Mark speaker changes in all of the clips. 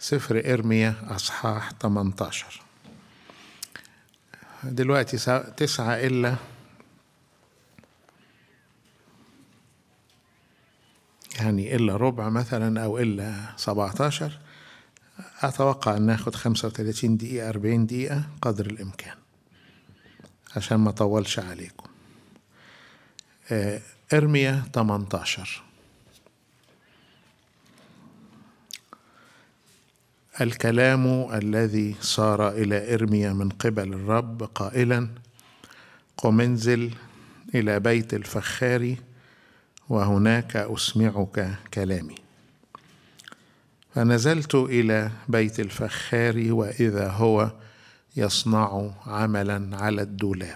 Speaker 1: سفر إرميا أصحاح 18 دلوقتي تسعة إلا يعني إلا ربع مثلا أو إلا 17 أتوقع أن ناخد 35 دقيقة 40 دقيقة قدر الإمكان عشان ما أطولش عليكم إرميا 18 الكلام الذي صار إلى إرميا من قبل الرب قائلا قم انزل إلى بيت الفخار وهناك أسمعك كلامي فنزلت إلى بيت الفخار وإذا هو يصنع عملا على الدولاب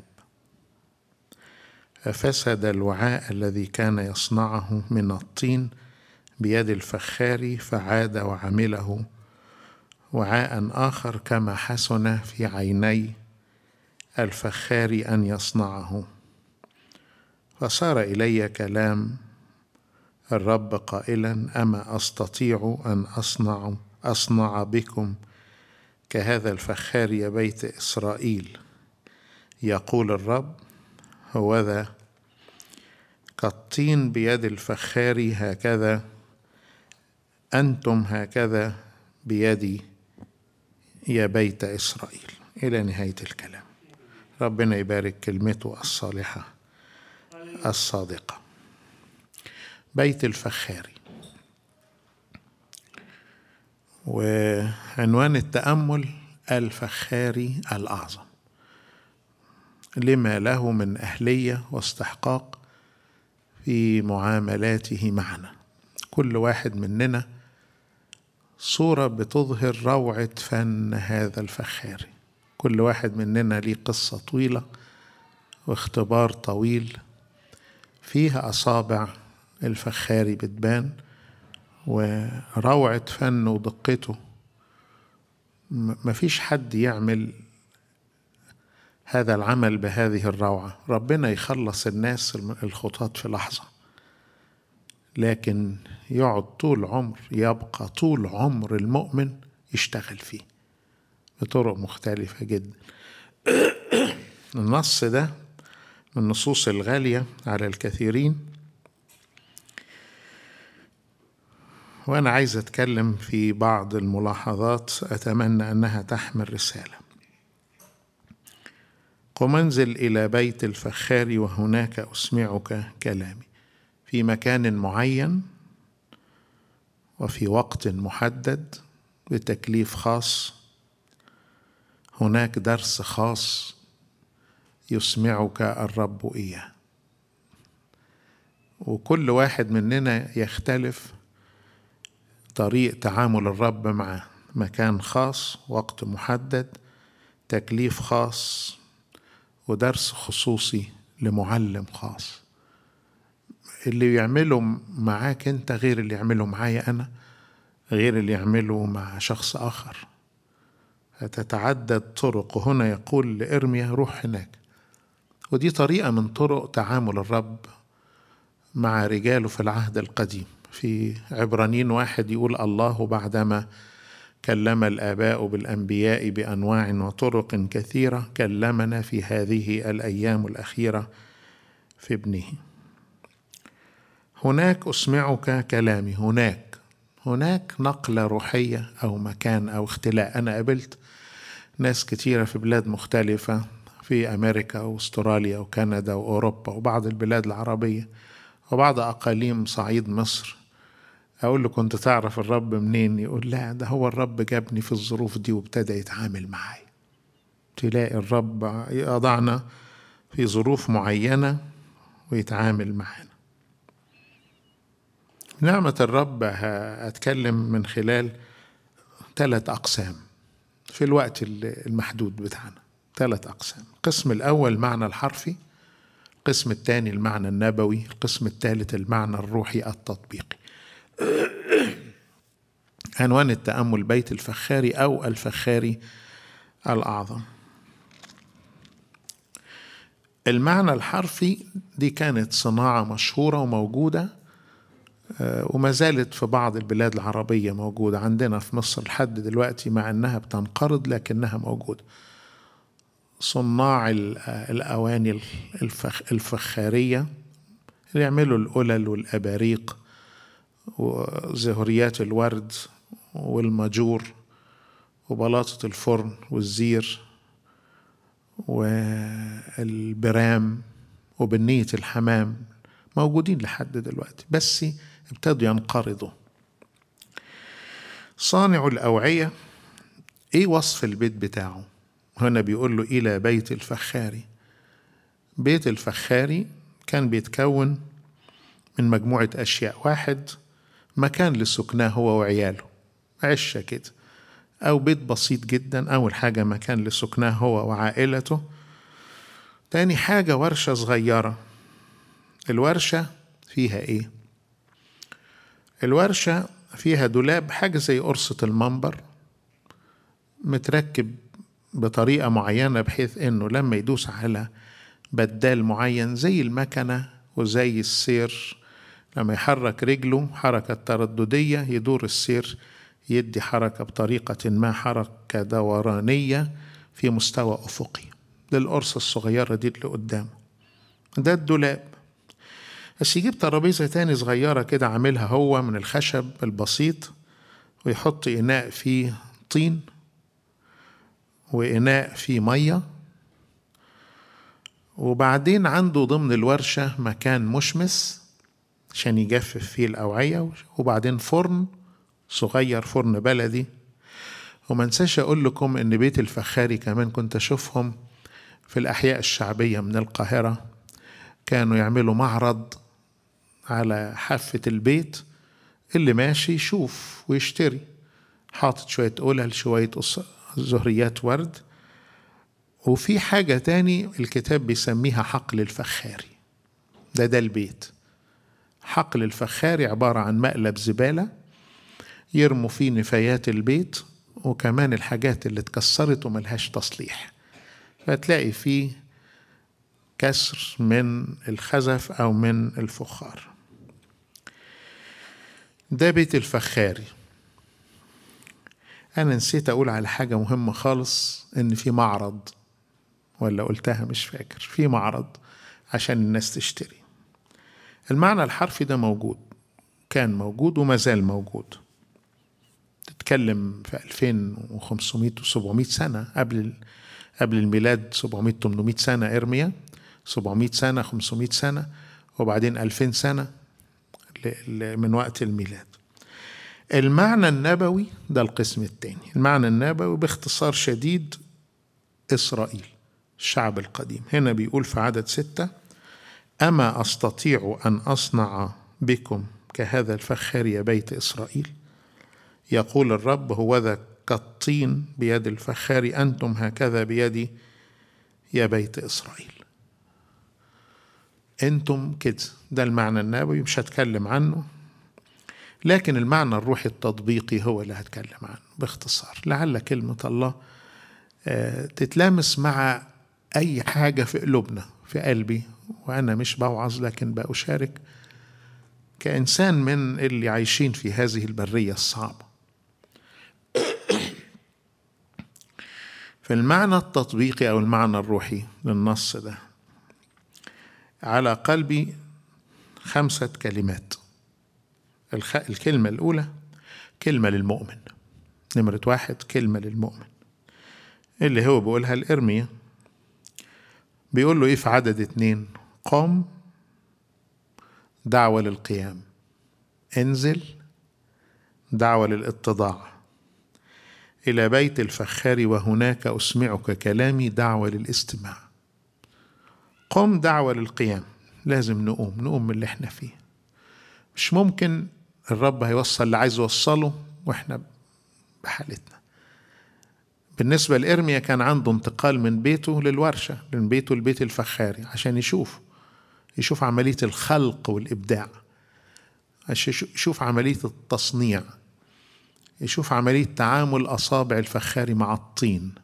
Speaker 1: ففسد الوعاء الذي كان يصنعه من الطين بيد الفخار فعاد وعمله وعاء آخر كما حسن في عيني الفخار أن يصنعه فصار إلي كلام الرب قائلا أما أستطيع أن أصنع أصنع بكم كهذا الفخار يا بيت إسرائيل يقول الرب هوذا كالطين بيد الفخار هكذا أنتم هكذا بيدي يا بيت إسرائيل إلى نهاية الكلام ربنا يبارك كلمته الصالحة الصادقة بيت الفخاري وعنوان التأمل الفخاري الأعظم لما له من أهلية واستحقاق في معاملاته معنا كل واحد مننا صورة بتظهر روعة فن هذا الفخاري كل واحد مننا ليه قصة طويلة واختبار طويل فيها أصابع الفخاري بتبان وروعة فنه ودقته مفيش حد يعمل هذا العمل بهذه الروعة ربنا يخلص الناس الخطاة في لحظة لكن يقعد طول عمر يبقى طول عمر المؤمن يشتغل فيه بطرق مختلفة جدا النص ده من النصوص الغالية على الكثيرين وأنا عايز أتكلم في بعض الملاحظات أتمنى أنها تحمل رسالة قم انزل إلى بيت الفخار وهناك أسمعك كلامي في مكان معين وفي وقت محدد بتكليف خاص هناك درس خاص يسمعك الرب اياه وكل واحد مننا يختلف طريق تعامل الرب معه مكان خاص وقت محدد تكليف خاص ودرس خصوصي لمعلم خاص اللي يعمله معاك انت غير اللي يعمله معايا انا غير اللي يعمله مع شخص اخر فتتعدد طرق وهنا يقول لإرميا روح هناك ودي طريقة من طرق تعامل الرب مع رجاله في العهد القديم في عبرانيين واحد يقول الله بعدما كلم الآباء بالأنبياء بأنواع وطرق كثيرة كلمنا في هذه الأيام الأخيرة في ابنه هناك أسمعك كلامي هناك هناك نقلة روحية أو مكان أو اختلاء أنا قابلت ناس كتيرة في بلاد مختلفة في أمريكا وأستراليا وكندا وأوروبا وبعض البلاد العربية وبعض أقاليم صعيد مصر أقول له كنت تعرف الرب منين يقول لا ده هو الرب جابني في الظروف دي وابتدى يتعامل معايا تلاقي الرب يضعنا في ظروف معينة ويتعامل معانا نعمة الرب هتكلم من خلال ثلاث أقسام في الوقت المحدود بتاعنا ثلاث أقسام القسم الأول المعنى الحرفي القسم الثاني المعنى النبوي القسم الثالث المعنى الروحي التطبيقي عنوان التأمل بيت الفخاري أو الفخاري الأعظم المعنى الحرفي دي كانت صناعة مشهورة وموجودة وما زالت في بعض البلاد العربية موجودة عندنا في مصر لحد دلوقتي مع أنها بتنقرض لكنها موجودة صناع الأواني الفخ الفخارية اللي يعملوا القلل والأباريق وزهريات الورد والمجور وبلاطة الفرن والزير والبرام وبنية الحمام موجودين لحد دلوقتي بس ابتدوا ينقرضوا صانع الأوعية ايه وصف البيت بتاعه هنا بيقول له إلى بيت الفخاري بيت الفخاري كان بيتكون من مجموعة أشياء واحد مكان لسكناه هو وعياله عشة كده أو بيت بسيط جدا أول حاجة مكان لسكناه هو وعائلته تاني حاجة ورشة صغيرة الورشة فيها إيه؟ الورشة فيها دولاب حاجة زي قرصة المنبر متركب بطريقة معينة بحيث إنه لما يدوس على بدال معين زي المكنة وزي السير لما يحرك رجله حركة ترددية يدور السير يدي حركة بطريقة ما حركة دورانية في مستوى أفقي للقرصة الصغيرة دي اللي قدامه ده الدولاب بس يجيب ترابيزة تاني صغيرة كده عاملها هو من الخشب البسيط ويحط إناء فيه طين وإناء فيه مية وبعدين عنده ضمن الورشة مكان مشمس عشان يجفف فيه الأوعية وبعدين فرن صغير فرن بلدي وما انساش أقول لكم إن بيت الفخاري كمان كنت أشوفهم في الأحياء الشعبية من القاهرة كانوا يعملوا معرض على حافة البيت اللي ماشي يشوف ويشتري حاطط شوية قلل شوية زهريات ورد وفي حاجة تاني الكتاب بيسميها حقل الفخاري ده ده البيت حقل الفخاري عبارة عن مقلب زبالة يرموا فيه نفايات البيت وكمان الحاجات اللي اتكسرت وملهاش تصليح فتلاقي فيه كسر من الخزف أو من الفخار ده بيت الفخاري أنا نسيت أقول على حاجة مهمة خالص إن في معرض ولا قلتها مش فاكر في معرض عشان الناس تشتري المعنى الحرفي ده موجود كان موجود وما زال موجود تتكلم في 2500 و 700 سنة قبل قبل الميلاد 700 800 سنة إرميا 700 سنة 500 سنة وبعدين 2000 سنة من وقت الميلاد المعنى النبوي ده القسم الثاني المعنى النبوي باختصار شديد إسرائيل الشعب القديم هنا بيقول في عدد ستة أما أستطيع أن أصنع بكم كهذا الفخار يا بيت إسرائيل يقول الرب هو ذا كالطين بيد الفخار أنتم هكذا بيدي يا بيت إسرائيل أنتم كده ده المعنى النبوي مش هتكلم عنه لكن المعنى الروحي التطبيقي هو اللي هتكلم عنه باختصار لعل كلمة الله تتلامس مع أي حاجة في قلوبنا في قلبي وأنا مش بوعظ لكن بأشارك كإنسان من اللي عايشين في هذه البرية الصعبة في المعنى التطبيقي أو المعنى الروحي للنص ده على قلبي خمسة كلمات الخ... الكلمة الأولى كلمة للمؤمن نمرة واحد كلمة للمؤمن اللي هو بيقولها الإرمية بيقول له إيه في عدد اتنين قم دعوة للقيام انزل دعوة للاتضاع إلى بيت الفخار وهناك أسمعك كلامي دعوة للاستماع قم دعوة للقيام لازم نقوم نقوم من اللي احنا فيه مش ممكن الرب هيوصل اللي عايز يوصله واحنا بحالتنا بالنسبة لإرميا كان عنده انتقال من بيته للورشة من بيته لبيت الفخاري عشان يشوف يشوف عملية الخلق والإبداع عشان يشوف عملية التصنيع يشوف عملية تعامل أصابع الفخاري مع الطين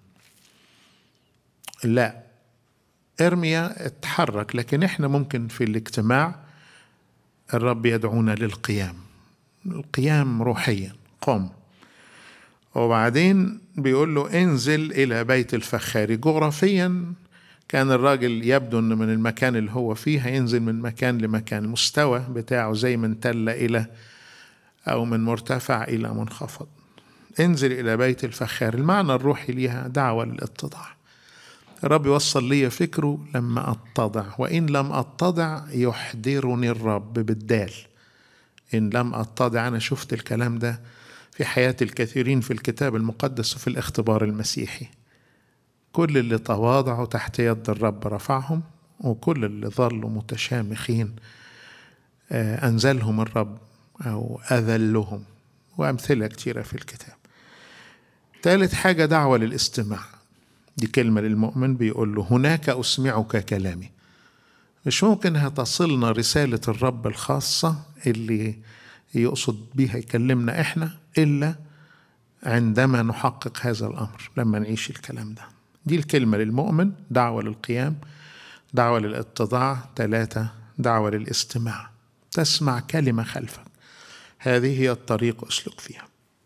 Speaker 1: لا إرميا اتحرك لكن إحنا ممكن في الاجتماع الرب يدعونا للقيام القيام روحيا قم وبعدين بيقول له انزل إلى بيت الفخاري جغرافيا كان الراجل يبدو ان من المكان اللي هو فيه هينزل من مكان لمكان المستوى بتاعه زي من تلة إلى أو من مرتفع إلى منخفض انزل إلى بيت الفخار المعنى الروحي ليها دعوة للاتضاع الرب يوصل لي فكره لما أتضع وإن لم أتضع يحضرني الرب بالدال إن لم أتضع أنا شفت الكلام ده في حياة الكثيرين في الكتاب المقدس وفي الاختبار المسيحي كل اللي تواضعوا تحت يد الرب رفعهم وكل اللي ظلوا متشامخين أنزلهم الرب أو أذلهم وأمثلة كتيرة في الكتاب ثالث حاجة دعوة للاستماع دي كلمة للمؤمن بيقول له هناك أسمعك كلامي مش ممكن هتصلنا رسالة الرب الخاصة اللي يقصد بيها يكلمنا إحنا إلا عندما نحقق هذا الأمر لما نعيش الكلام ده دي الكلمة للمؤمن دعوة للقيام دعوة للاتضاع ثلاثة دعوة للاستماع تسمع كلمة خلفك هذه هي الطريق اسلك فيها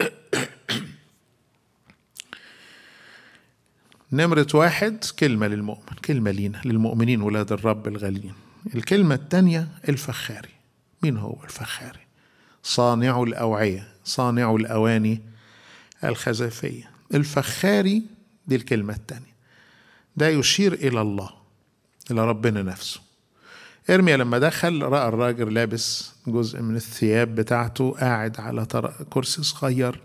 Speaker 1: نمرة واحد كلمة للمؤمن كلمة لينا للمؤمنين ولاد الرب الغاليين الكلمة الثانية الفخاري مين هو الفخاري صانع الأوعية صانع الأواني الخزفية الفخاري دي الكلمة الثانية ده يشير إلى الله إلى ربنا نفسه إرميا لما دخل رأى الراجل لابس جزء من الثياب بتاعته قاعد على كرسي صغير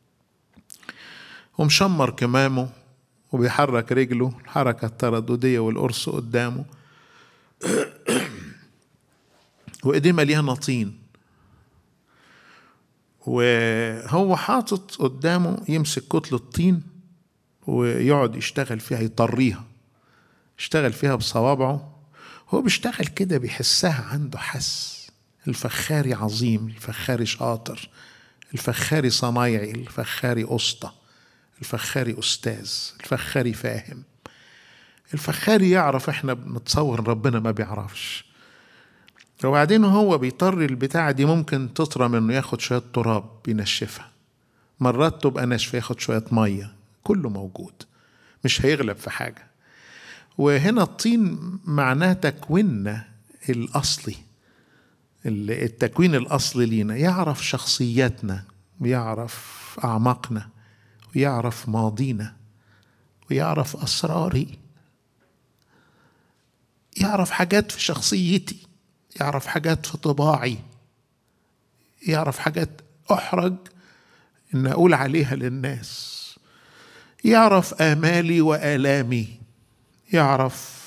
Speaker 1: ومشمر كمامه وبيحرك رجله الحركة الترددية والقرص قدامه وإيديه مليانة طين وهو حاطط قدامه يمسك كتلة طين ويقعد يشتغل فيها يطريها يشتغل فيها بصوابعه هو بيشتغل كده بيحسها عنده حس الفخاري عظيم الفخاري شاطر الفخاري صنايعي الفخاري أسطى الفخاري أستاذ الفخاري فاهم الفخاري يعرف احنا بنتصور ربنا ما بيعرفش وبعدين هو بيطر البتاعة دي ممكن تطرى منه ياخد شوية تراب ينشفها مرات تبقى ناشفة ياخد شوية مية كله موجود مش هيغلب في حاجة وهنا الطين معناه تكويننا الأصلي التكوين الأصلي لينا يعرف شخصياتنا ويعرف أعماقنا ويعرف ماضينا ويعرف أسراري يعرف حاجات في شخصيتي يعرف حاجات في طباعي يعرف حاجات أحرج إن أقول عليها للناس يعرف آمالي وآلامي يعرف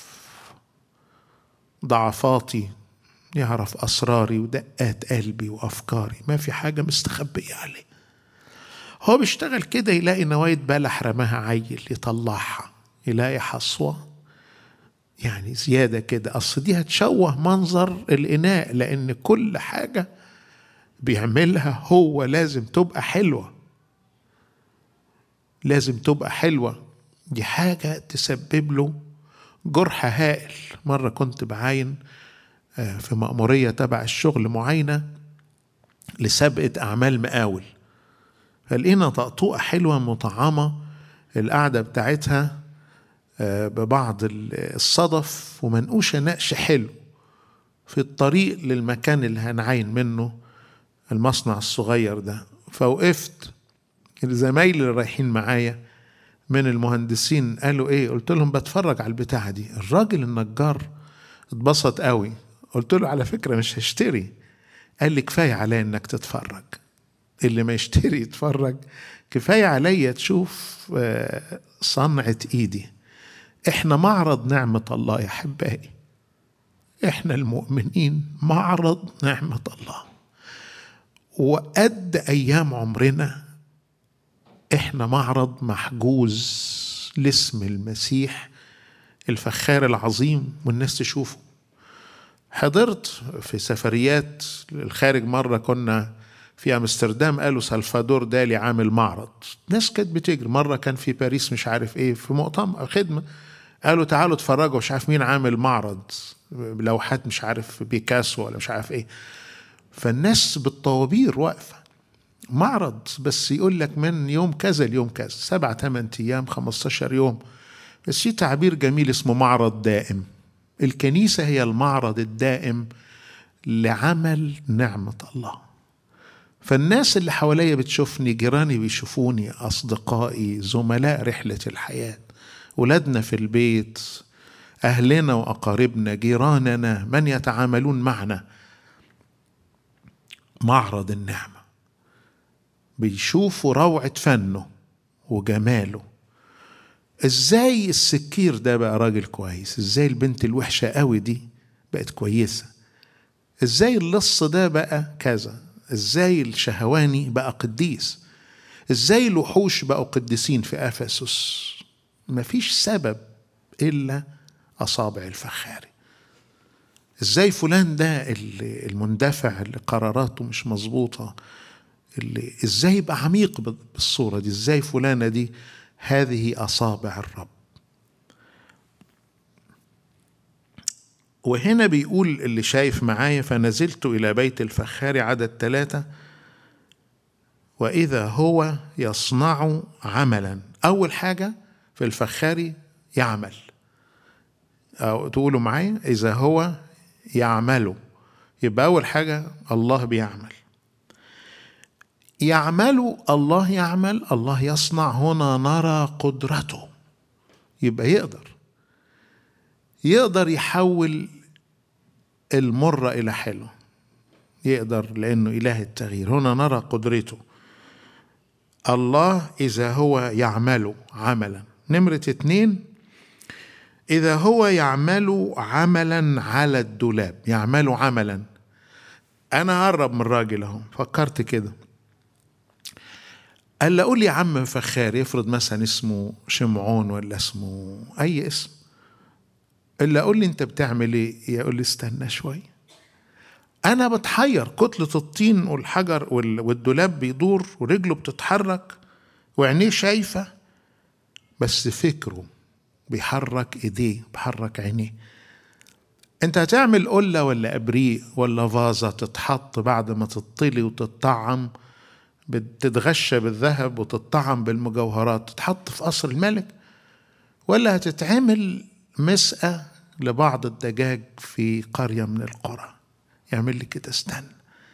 Speaker 1: ضعفاتي يعرف أسراري ودقات قلبي وأفكاري ما في حاجة مستخبية عليه هو بيشتغل كده يلاقي نواية بلح رماها عيل يطلعها يلاقي حصوة يعني زيادة كده أصل دي هتشوه منظر الإناء لأن كل حاجة بيعملها هو لازم تبقى حلوة لازم تبقى حلوة دي حاجة تسبب له جرح هائل مرة كنت بعاين في مأمورية تبع الشغل معاينة لسابقة أعمال مقاول فلقينا طقطوقة حلوة مطعمة القعدة بتاعتها ببعض الصدف ومنقوشة نقش حلو في الطريق للمكان اللي هنعين منه المصنع الصغير ده فوقفت زمايلي اللي رايحين معايا من المهندسين قالوا ايه قلت لهم بتفرج على البتاعة دي الراجل النجار اتبسط قوي قلت له على فكرة مش هشتري قال لي كفاية عليا انك تتفرج اللي ما يشتري يتفرج كفاية عليا تشوف صنعة ايدي احنا معرض نعمة الله يا احبائي احنا المؤمنين معرض نعمة الله وقد ايام عمرنا احنا معرض محجوز لاسم المسيح الفخار العظيم والناس تشوفه حضرت في سفريات الخارج مرة كنا في امستردام قالوا سلفادور دالي عامل معرض ناس كانت بتجري مرة كان في باريس مش عارف ايه في مؤتمر خدمة قالوا تعالوا اتفرجوا مش عارف مين عامل معرض لوحات مش عارف بيكاسو ولا مش عارف ايه فالناس بالطوابير واقفة معرض بس يقول لك من يوم كذا ليوم كذا سبعة ثمان أيام 15 يوم بس في تعبير جميل اسمه معرض دائم الكنيسة هي المعرض الدائم لعمل نعمة الله فالناس اللي حواليا بتشوفني جيراني بيشوفوني أصدقائي زملاء رحلة الحياة ولادنا في البيت أهلنا وأقاربنا جيراننا من يتعاملون معنا معرض النعمة بيشوفوا روعة فنه وجماله ازاي السكير ده بقى راجل كويس ازاي البنت الوحشة قوي دي بقت كويسة ازاي اللص ده بقى كذا ازاي الشهواني بقى قديس ازاي الوحوش بقوا قديسين في افسس مفيش سبب الا اصابع الفخاري ازاي فلان ده اللي المندفع اللي قراراته مش مظبوطه اللي ازاي يبقى عميق بالصوره دي ازاي فلانه دي هذه اصابع الرب وهنا بيقول اللي شايف معايا فنزلت الى بيت الفخار عدد ثلاثه واذا هو يصنع عملا اول حاجه في الفخاري يعمل أو تقولوا معايا إذا هو يعمل يبقى أول حاجة الله بيعمل يعمل الله يعمل الله يصنع هنا نرى قدرته يبقى يقدر يقدر يحول المر إلى حلو يقدر لأنه إله التغيير هنا نرى قدرته الله إذا هو يعمل عملا نمرة اتنين إذا هو يعمل عملا على الدولاب يعمل عملا أنا هقرب من الراجل أهو فكرت كده قال لي أقول يا عم فخار يفرض مثلا اسمه شمعون ولا اسمه أي اسم إلا أقول لي أنت بتعمل إيه يقول لي استنى شوية أنا بتحير كتلة الطين والحجر والدولاب بيدور ورجله بتتحرك وعينيه شايفة بس فكره بيحرك ايديه بيحرك عينيه انت هتعمل قلة ولا ابريق ولا فازة تتحط بعد ما تطلي وتطعم بتتغشى بالذهب وتطعم بالمجوهرات تتحط في قصر الملك ولا هتتعمل مسقة لبعض الدجاج في قرية من القرى يعمل لي كده استنى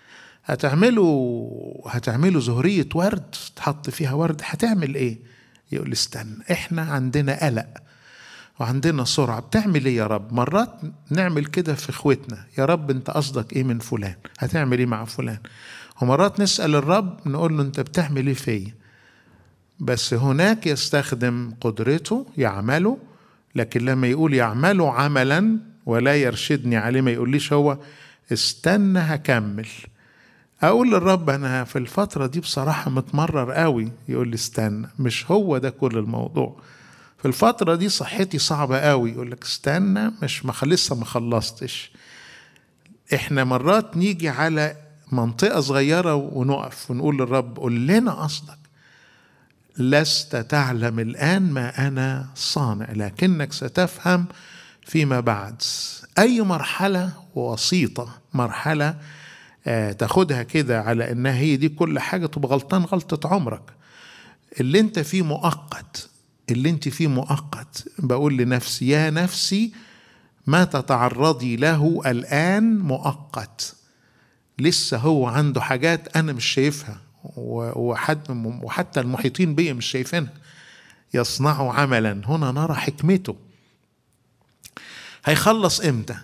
Speaker 1: هتعملوا هتعملوا زهرية ورد تحط فيها ورد هتعمل ايه يقول لي استنى احنا عندنا قلق وعندنا سرعة بتعمل ايه يا رب مرات نعمل كده في اخوتنا يا رب انت قصدك ايه من فلان هتعمل ايه مع فلان ومرات نسأل الرب نقول له انت بتعمل ايه فيا بس هناك يستخدم قدرته يعمله لكن لما يقول يعمل عملا ولا يرشدني عليه ما يقوليش هو استنى هكمل اقول للرب انا في الفتره دي بصراحه متمرر قوي يقول لي استنى مش هو ده كل الموضوع في الفترة دي صحتي صعبة قوي يقول لك استنى مش ما لسه ما خلصتش احنا مرات نيجي على منطقة صغيرة ونقف ونقول للرب قول لنا قصدك لست تعلم الآن ما أنا صانع لكنك ستفهم فيما بعد أي مرحلة وسيطة مرحلة آه تاخدها كده على إنها هي دي كل حاجة تبقى غلطان غلطة عمرك اللي انت فيه مؤقت اللي انت فيه مؤقت بقول لنفسي يا نفسي ما تتعرضي له الآن مؤقت لسه هو عنده حاجات أنا مش شايفها وحد وحتى المحيطين بي مش شايفينها يصنع عملا هنا نرى حكمته هيخلص امتى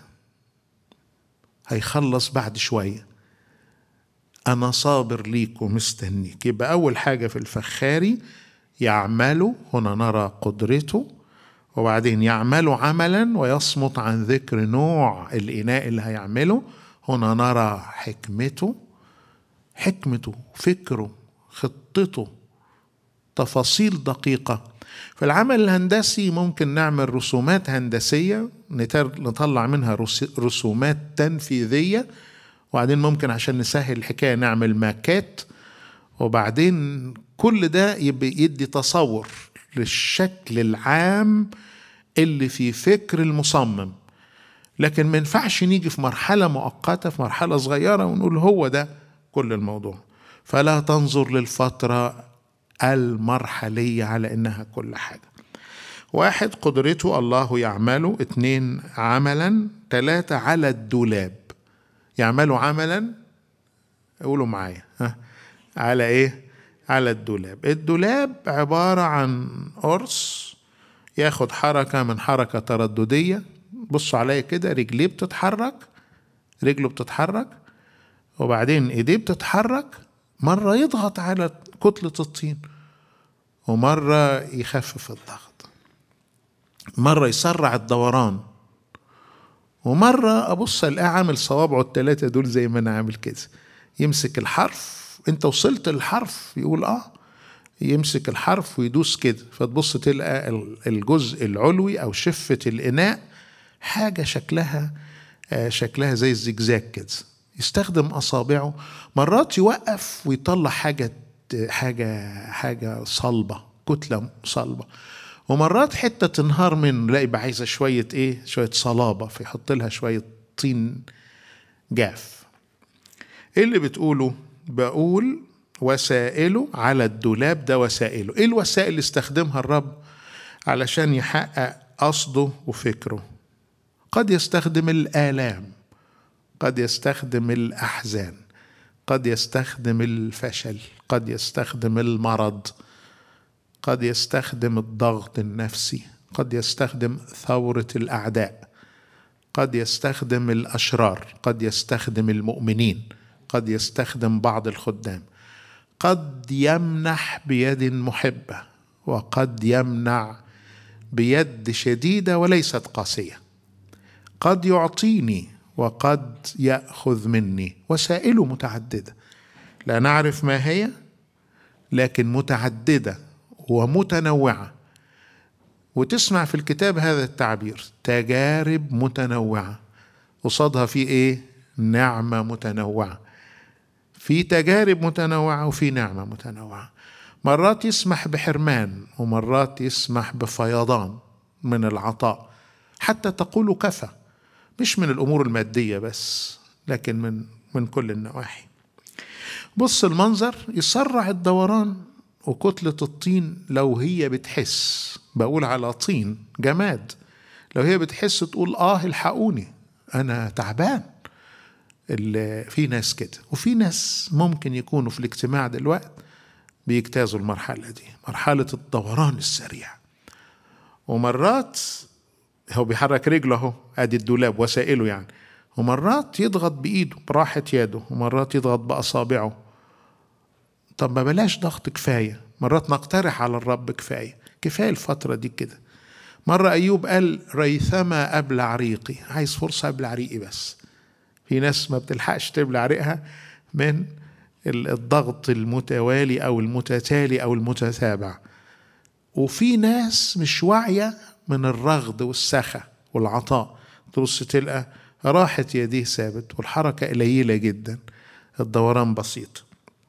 Speaker 1: هيخلص بعد شويه انا صابر ليك ومستنيك يبقى اول حاجه في الفخاري يعمل هنا نرى قدرته وبعدين يعمل عملا ويصمت عن ذكر نوع الإناء اللي هيعمله هنا نرى حكمته حكمته فكره خطته تفاصيل دقيقة في العمل الهندسي ممكن نعمل رسومات هندسية نطلع منها رسومات تنفيذية وبعدين ممكن عشان نسهل الحكاية نعمل ماكات وبعدين كل ده يدي تصور للشكل العام اللي في فكر المصمم لكن ما ينفعش نيجي في مرحلة مؤقتة في مرحلة صغيرة ونقول هو ده كل الموضوع فلا تنظر للفترة المرحلية على إنها كل حاجة واحد قدرته الله يعمله اتنين عملا تلاتة على الدولاب يعملوا عملا قولوا معايا ها على ايه على الدولاب الدولاب عبارة عن قرص ياخد حركة من حركة ترددية بصوا عليا كده رجليه بتتحرك رجله بتتحرك وبعدين ايديه بتتحرك مرة يضغط على كتلة الطين ومرة يخفف الضغط مرة يسرع الدوران ومرة أبص ألاقيه عامل صوابعه التلاتة دول زي ما أنا عامل كده يمسك الحرف أنت وصلت للحرف يقول آه يمسك الحرف ويدوس كده فتبص تلقى الجزء العلوي أو شفة الإناء حاجة شكلها شكلها زي الزجزاج كده يستخدم أصابعه مرات يوقف ويطلع حاجة حاجة حاجة صلبة كتلة صلبة ومرات حتة تنهار منه لا يبقى عايزة شوية إيه شوية صلابة فيحط لها شوية طين جاف إيه اللي بتقوله بقول وسائله على الدولاب ده وسائله إيه الوسائل اللي استخدمها الرب علشان يحقق قصده وفكره قد يستخدم الآلام قد يستخدم الأحزان قد يستخدم الفشل قد يستخدم المرض قد يستخدم الضغط النفسي قد يستخدم ثورة الأعداء قد يستخدم الأشرار قد يستخدم المؤمنين قد يستخدم بعض الخدام قد يمنح بيد محبة وقد يمنع بيد شديدة وليست قاسية قد يعطيني وقد ياخذ مني وسائله متعدده لا نعرف ما هي لكن متعدده ومتنوعه وتسمع في الكتاب هذا التعبير تجارب متنوعه قصادها في ايه نعمه متنوعه في تجارب متنوعه وفي نعمه متنوعه مرات يسمح بحرمان ومرات يسمح بفيضان من العطاء حتى تقول كفى مش من الامور الماديه بس لكن من من كل النواحي بص المنظر يسرع الدوران وكتلة الطين لو هي بتحس بقول على طين جماد لو هي بتحس تقول اه الحقوني انا تعبان اللي في ناس كده وفي ناس ممكن يكونوا في الاجتماع دلوقتي بيجتازوا المرحلة دي مرحلة الدوران السريع ومرات هو بيحرك رجله اهو ادي الدولاب وسائله يعني ومرات يضغط بايده براحة يده ومرات يضغط باصابعه طب ما بلاش ضغط كفاية مرات نقترح على الرب كفاية كفاية الفترة دي كده مرة أيوب قال ريثما أبلع ريقي عايز فرصة أبلع ريقي بس في ناس ما بتلحقش تبلع ريقها من الضغط المتوالي أو المتتالي أو المتتابع وفي ناس مش واعية من الرغد والسخة والعطاء تبص تلقى راحة يديه ثابت والحركة قليلة جدا الدوران بسيط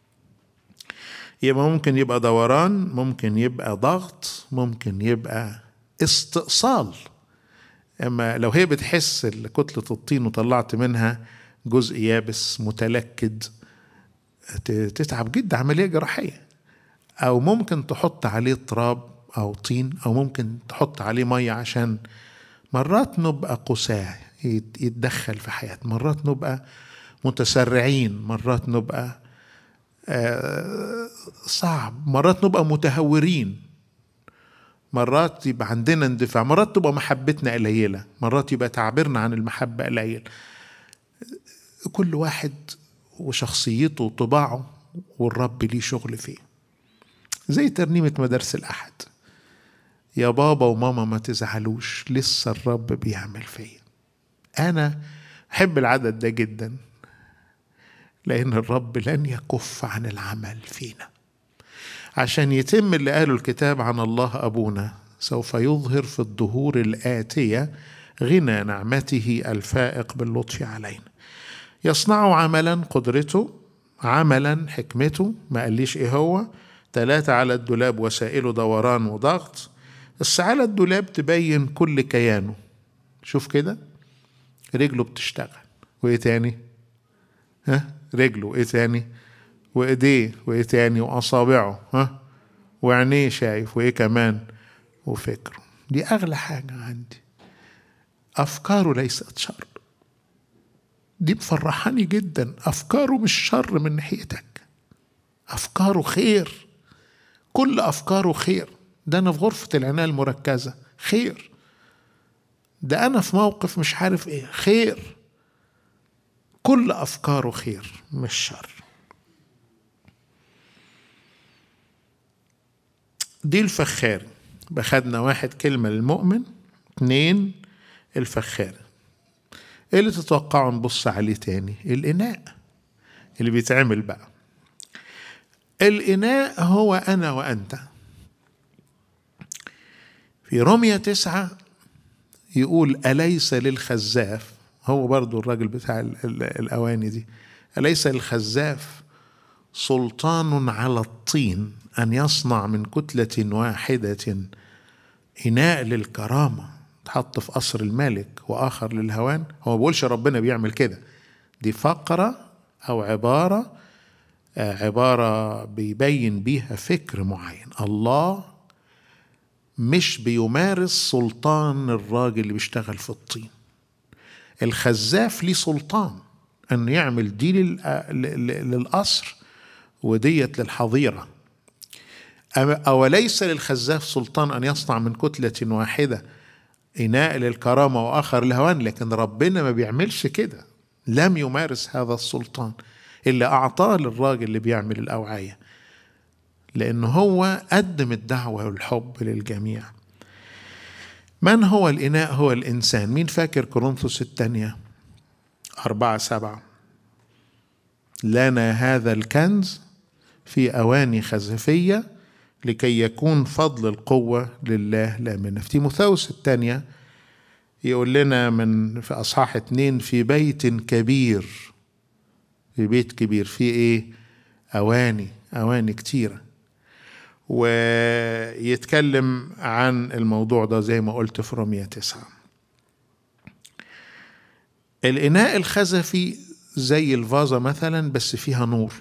Speaker 1: يبقى ممكن يبقى دوران ممكن يبقى ضغط ممكن يبقى استئصال اما لو هي بتحس كتلة الطين وطلعت منها جزء يابس متلكد تتعب جدا عملية جراحية أو ممكن تحط عليه تراب أو طين أو ممكن تحط عليه مية عشان مرات نبقى قساة يتدخل في حياتنا مرات نبقى متسرعين مرات نبقى صعب مرات نبقى متهورين مرات يبقى عندنا اندفاع مرات تبقى محبتنا قليلة مرات يبقى تعبيرنا عن المحبة قليل كل واحد وشخصيته وطباعه والرب ليه شغل فيه زي ترنيمة مدارس الأحد يا بابا وماما ما تزعلوش لسه الرب بيعمل فيا أنا أحب العدد ده جدا لأن الرب لن يكف عن العمل فينا عشان يتم اللي قاله الكتاب عن الله أبونا سوف يظهر في الدهور الآتية غنى نعمته الفائق باللطف علينا يصنع عملا قدرته عملا حكمته ما قاليش ايه هو ثلاثة على الدولاب وسائله دوران وضغط بس على الدولاب تبين كل كيانه شوف كده رجله بتشتغل وايه تاني ها رجله وايه تاني وايديه وايه تاني واصابعه ها وعينيه شايف وايه كمان وفكره دي اغلى حاجه عندي افكاره ليست شر دي مفرحاني جدا افكاره مش شر من ناحيتك افكاره خير كل افكاره خير ده انا في غرفه العنايه المركزه خير ده انا في موقف مش عارف ايه خير كل افكاره خير مش شر دي الفخاري بخدنا واحد كلمة للمؤمن اتنين الفخاري ايه اللي تتوقعوا نبص عليه تاني الإناء اللي بيتعمل بقى الإناء هو أنا وأنت في رمية تسعة يقول أليس للخزاف هو برضو الراجل بتاع ال- ال- الأواني دي أليس للخزاف سلطان على الطين أن يصنع من كتلة واحدة إناء للكرامة تحط في قصر الملك وآخر للهوان هو ما بيقولش ربنا بيعمل كده دي فقرة أو عبارة آه، عبارة بيبين بيها فكر معين الله مش بيمارس سلطان الراجل اللي بيشتغل في الطين الخزاف ليه سلطان أن يعمل دي لل- لل- للقصر وديت للحظيرة أم- أوليس للخزاف سلطان أن يصنع من كتلة واحدة إناء للكرامة وآخر للهوان لكن ربنا ما بيعملش كده لم يمارس هذا السلطان اللي أعطاه للراجل اللي بيعمل الأوعية لأن هو قدم الدعوة والحب للجميع من هو الإناء هو الإنسان مين فاكر كورنثوس الثانية أربعة سبعة لنا هذا الكنز في أواني خزفية لكي يكون فضل القوة لله لا منا في تيموثاوس الثانية يقول لنا من في أصحاح اتنين في بيت كبير في بيت كبير في إيه أواني أواني كتيرة ويتكلم عن الموضوع ده زي ما قلت في رمية تسعة الإناء الخزفي زي الفازة مثلا بس فيها نور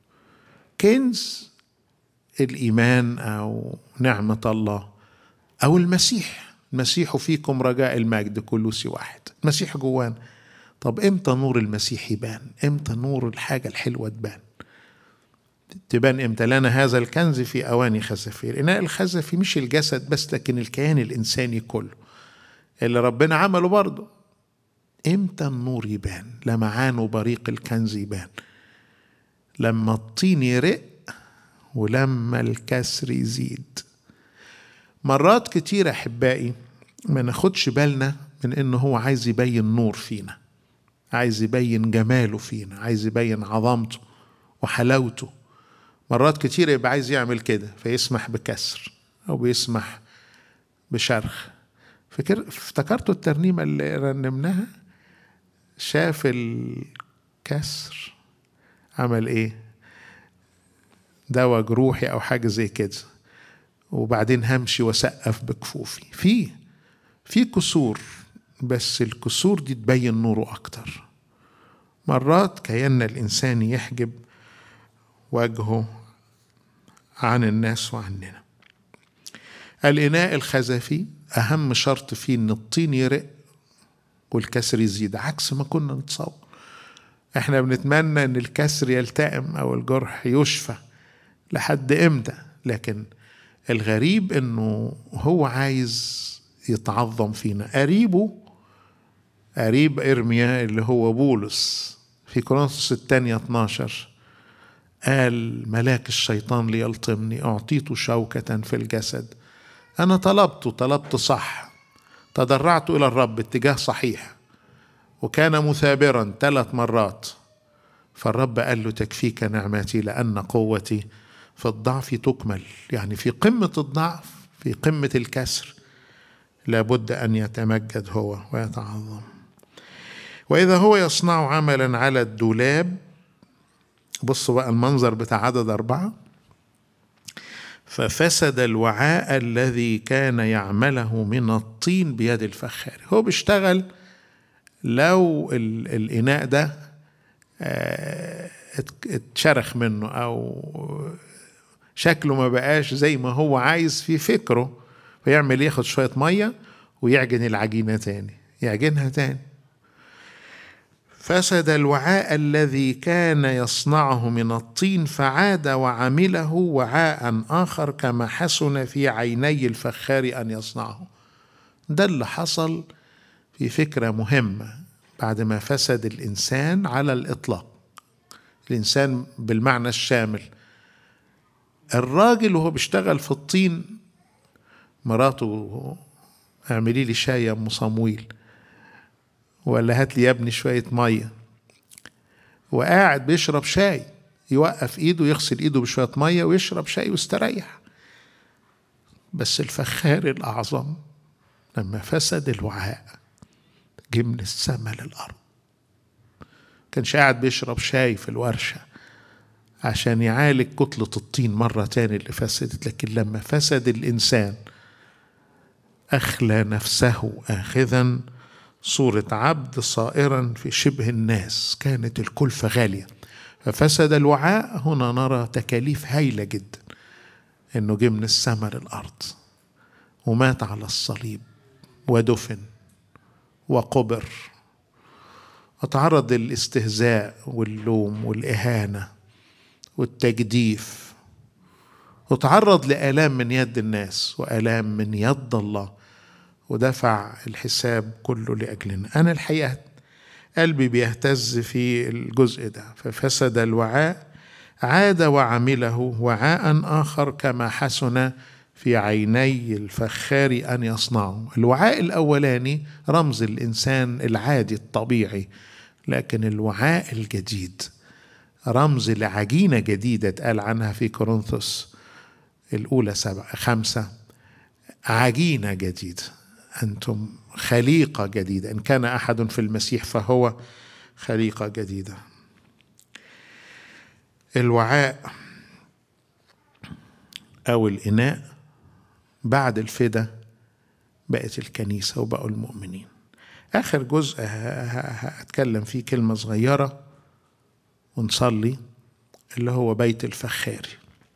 Speaker 1: كنز الإيمان أو نعمة الله أو المسيح المسيح فيكم رجاء المجد كلوسي واحد المسيح جوانا طب امتى نور المسيح يبان امتى نور الحاجة الحلوة تبان تبان امتى لنا هذا الكنز في اواني خزفيه الاناء الخزفي مش الجسد بس لكن الكيان الانساني كله اللي ربنا عمله برضه امتى النور يبان لمعان وبريق الكنز يبان لما الطين يرق ولما الكسر يزيد مرات كتير احبائي ما ناخدش بالنا من ان هو عايز يبين نور فينا عايز يبين جماله فينا عايز يبين عظمته وحلاوته مرات كتير يبقى عايز يعمل كده فيسمح بكسر او بيسمح بشرخ فكر افتكرتوا الترنيمه اللي رنمناها شاف الكسر عمل ايه دوا جروحي او حاجه زي كده وبعدين همشي وسقف بكفوفي في في كسور بس الكسور دي تبين نوره اكتر مرات كيان الانسان يحجب وجهه عن الناس وعننا الإناء الخزفي أهم شرط فيه إن الطين يرق والكسر يزيد عكس ما كنا نتصور احنا بنتمنى ان الكسر يلتئم او الجرح يشفى لحد امتى لكن الغريب انه هو عايز يتعظم فينا قريبه قريب ارميا اللي هو بولس في كورنثوس الثانية 12 قال ملاك الشيطان ليلطمني أعطيت شوكة في الجسد أنا طلبت طلبت صح تضرعت إلى الرب اتجاه صحيح وكان مثابرا ثلاث مرات فالرب قال له تكفيك نعمتي لأن قوتي في الضعف تكمل يعني في قمة الضعف في قمة الكسر لابد أن يتمجد هو ويتعظم وإذا هو يصنع عملا على الدولاب بصوا بقى المنظر بتاع عدد أربعة ففسد الوعاء الذي كان يعمله من الطين بيد الفخار هو بيشتغل لو الإناء ده اتشرخ منه أو شكله ما بقاش زي ما هو عايز في فكره فيعمل ياخد شوية مية ويعجن العجينة تاني يعجنها تاني فسد الوعاء الذي كان يصنعه من الطين فعاد وعمله وعاء آخر كما حسن في عيني الفخار أن يصنعه ده اللي حصل في فكرة مهمة بعد ما فسد الإنسان على الإطلاق الإنسان بالمعنى الشامل الراجل وهو بيشتغل في الطين مراته اعملي لي شاي يا ام صمويل ولا هات لي يا ابني شويه ميه وقاعد بيشرب شاي يوقف ايده يغسل ايده بشويه ميه ويشرب شاي ويستريح بس الفخار الاعظم لما فسد الوعاء جه من السماء للارض كانش قاعد بيشرب شاي في الورشه عشان يعالج كتلة الطين مرة تاني اللي فسدت لكن لما فسد الإنسان أخلى نفسه آخذا صورة عبد صائرا في شبه الناس كانت الكلفة غالية ففسد الوعاء هنا نرى تكاليف هايلة جدا انه جه من السماء للارض ومات على الصليب ودفن وقبر وتعرض للاستهزاء واللوم والاهانه والتجديف وتعرض لآلام من يد الناس وآلام من يد الله ودفع الحساب كله لأجلنا أنا الحقيقة قلبي بيهتز في الجزء ده ففسد الوعاء عاد وعمله وعاء آخر كما حسن في عيني الفخار أن يصنعه الوعاء الأولاني رمز الإنسان العادي الطبيعي لكن الوعاء الجديد رمز لعجينة جديدة اتقال عنها في كورنثوس الأولى سبعة خمسة عجينة جديدة أنتم خليقة جديدة إن كان أحد في المسيح فهو خليقة جديدة الوعاء أو الإناء بعد الفدا بقت الكنيسة وبقوا المؤمنين آخر جزء هتكلم فيه كلمة صغيرة ونصلي اللي هو بيت الفخاري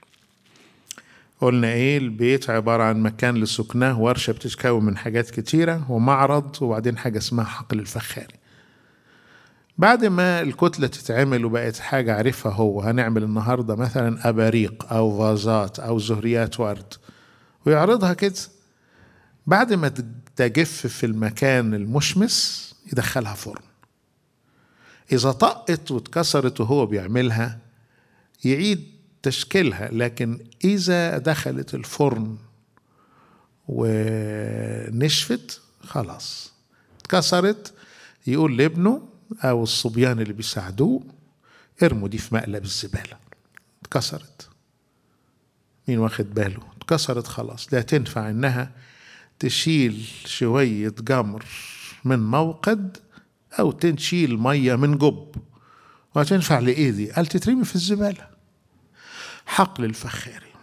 Speaker 1: قلنا ايه البيت عبارة عن مكان لسكناه ورشة بتتكون من حاجات كتيرة ومعرض وبعدين حاجة اسمها حقل الفخاري بعد ما الكتلة تتعمل وبقت حاجة عارفها هو هنعمل النهاردة مثلا أباريق أو فازات أو زهريات ورد ويعرضها كده بعد ما تجف في المكان المشمس يدخلها فرن إذا طقت واتكسرت وهو بيعملها يعيد تشكيلها لكن إذا دخلت الفرن ونشفت خلاص اتكسرت يقول لابنه أو الصبيان اللي بيساعدوه ارموا دي في مقلب الزبالة اتكسرت مين واخد باله اتكسرت خلاص لا تنفع انها تشيل شوية جمر من موقد أو تشيل مية من جب وهتنفع لإيه دي؟ قال تترمي في الزبالة حقل الفخاري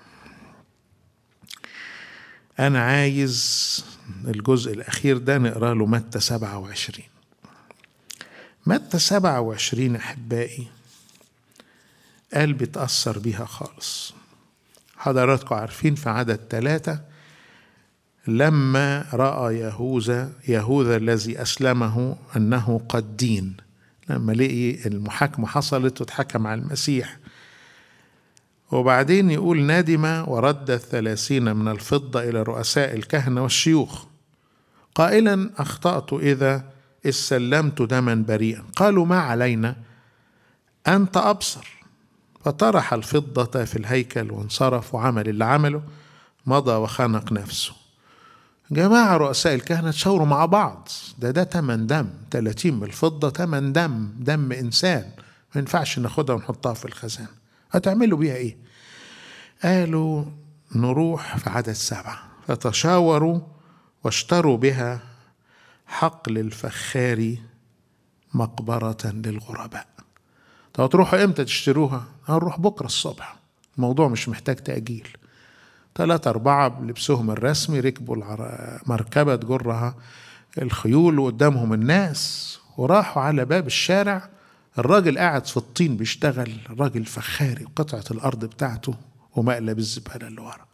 Speaker 1: أنا عايز الجزء الأخير ده نقرأ له متى سبعة وعشرين متى سبعة وعشرين أحبائي قلبي اتأثر بيها خالص حضراتكم عارفين في عدد ثلاثة لما راى يهوذا يهوذا الذي اسلمه انه قد دين لما لقي المحاكمه حصلت واتحكم على المسيح وبعدين يقول ندم ورد الثلاثين من الفضة إلى رؤساء الكهنة والشيوخ قائلا أخطأت إذا استلمت دما بريئا قالوا ما علينا أنت أبصر فطرح الفضة في الهيكل وانصرف وعمل اللي عمله مضى وخنق نفسه جماعة رؤساء الكهنة تشاوروا مع بعض ده ده تمن دم 30 من الفضة تمن دم دم إنسان ما ينفعش ناخدها ونحطها في الخزانة هتعملوا بيها إيه؟ قالوا نروح في عدد سبعة فتشاوروا واشتروا بها حقل الفخار مقبرة للغرباء طب تروحوا امتى تشتروها؟ هنروح بكرة الصبح الموضوع مش محتاج تأجيل ثلاثة أربعة بلبسهم الرسمي ركبوا مركبة تجرها الخيول وقدامهم الناس وراحوا على باب الشارع الراجل قاعد في الطين بيشتغل راجل فخاري قطعة الأرض بتاعته ومقلب الزبالة اللي ورا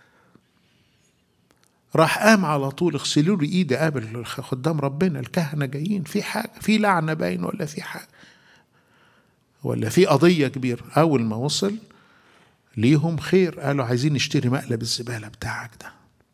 Speaker 1: راح قام على طول اغسلوا لي ايدي قابل قدام ربنا الكهنة جايين في حاجة في لعنة باين ولا في حاجة ولا في قضية كبيرة أول ما وصل ليهم خير قالوا عايزين نشتري مقلب الزبالة بتاعك ده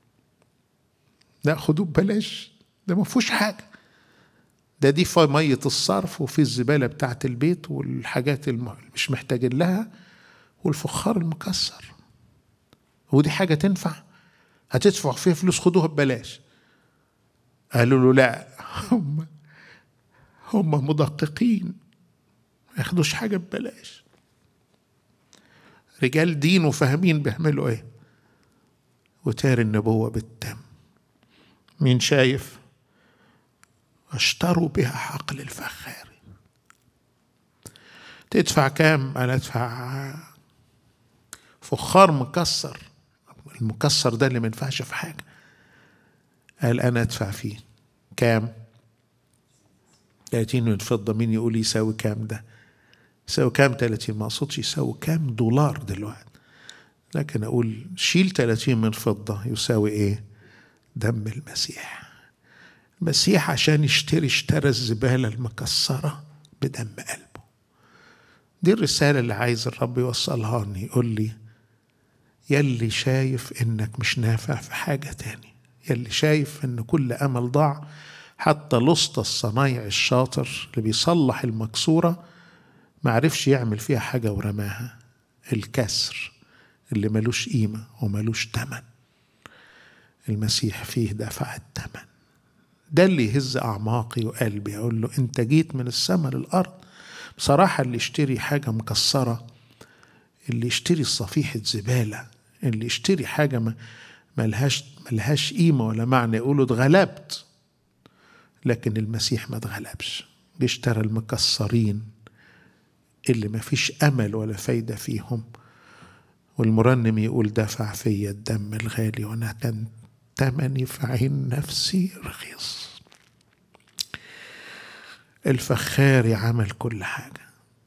Speaker 1: لا خدوه ببلاش ده ما فيهوش حاجة ده دي في مية الصرف وفي الزبالة بتاعت البيت والحاجات اللي مش محتاجين لها والفخار المكسر ودي حاجة تنفع هتدفع فيها فلوس خدوها ببلاش قالوا له لا هم هم مدققين ما ياخدوش حاجة ببلاش رجال دين وفاهمين بيعملوا ايه وتار النبوة بالتم مين شايف اشتروا بها حقل الفخاري تدفع كام انا ادفع فخار مكسر المكسر ده اللي ما ينفعش في حاجه قال انا ادفع فيه كام 30 من فضه مين يقول يساوي كام ده يساوي كام 30 ما اقصدش يساوي كام دولار دلوقتي لكن اقول شيل 30 من فضه يساوي ايه دم المسيح المسيح عشان يشتري اشترى الزباله المكسره بدم قلبه دي الرساله اللي عايز الرب يوصلها لي يقول لي يلي شايف انك مش نافع في حاجه تاني يلي شايف ان كل امل ضاع حتى لصت الصنايع الشاطر اللي بيصلح المكسوره ما عرفش يعمل فيها حاجه ورماها الكسر اللي ملوش قيمه وملوش تمن المسيح فيه دفع الثمن ده اللي يهز أعماقي وقلبي أقول له أنت جيت من السماء للأرض بصراحة اللي يشتري حاجة مكسرة اللي يشتري صفيحة زبالة اللي يشتري حاجة ما ملهاش ملهاش قيمة ولا معنى يقولوا اتغلبت لكن المسيح ما اتغلبش اشترى المكسرين اللي ما فيش أمل ولا فايدة فيهم والمرنم يقول دفع فيا الدم الغالي وأنا كان تمني في عين نفسي رخيص الفخاري عمل كل حاجة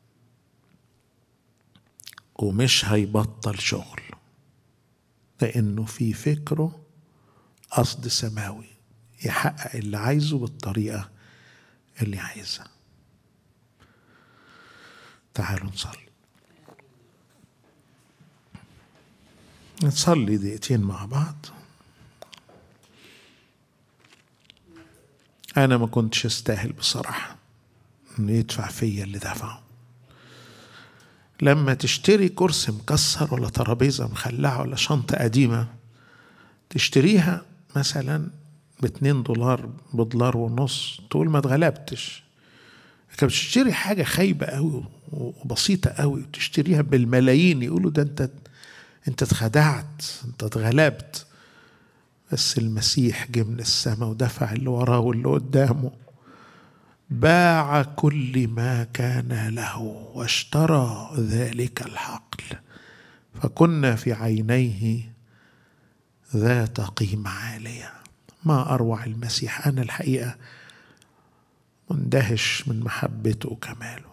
Speaker 1: ومش هيبطل شغل لأنه في فكره قصد سماوي يحقق اللي عايزه بالطريقة اللي عايزها تعالوا نصلي نصلي دقيقتين مع بعض أنا ما كنتش أستاهل بصراحة إنه يدفع فيا اللي دفعه لما تشتري كرسي مكسر ولا ترابيزة مخلعة ولا شنطة قديمة تشتريها مثلا باتنين دولار بدولار ونص تقول ما اتغلبتش لكن بتشتري حاجة خايبة قوي وبسيطة قوي وتشتريها بالملايين يقولوا ده انت انت اتخدعت انت اتغلبت بس المسيح جه من السماء ودفع اللي وراه واللي قدامه باع كل ما كان له واشترى ذلك الحقل فكنا في عينيه ذات قيمة عالية ما أروع المسيح أنا الحقيقة مندهش من محبته وكماله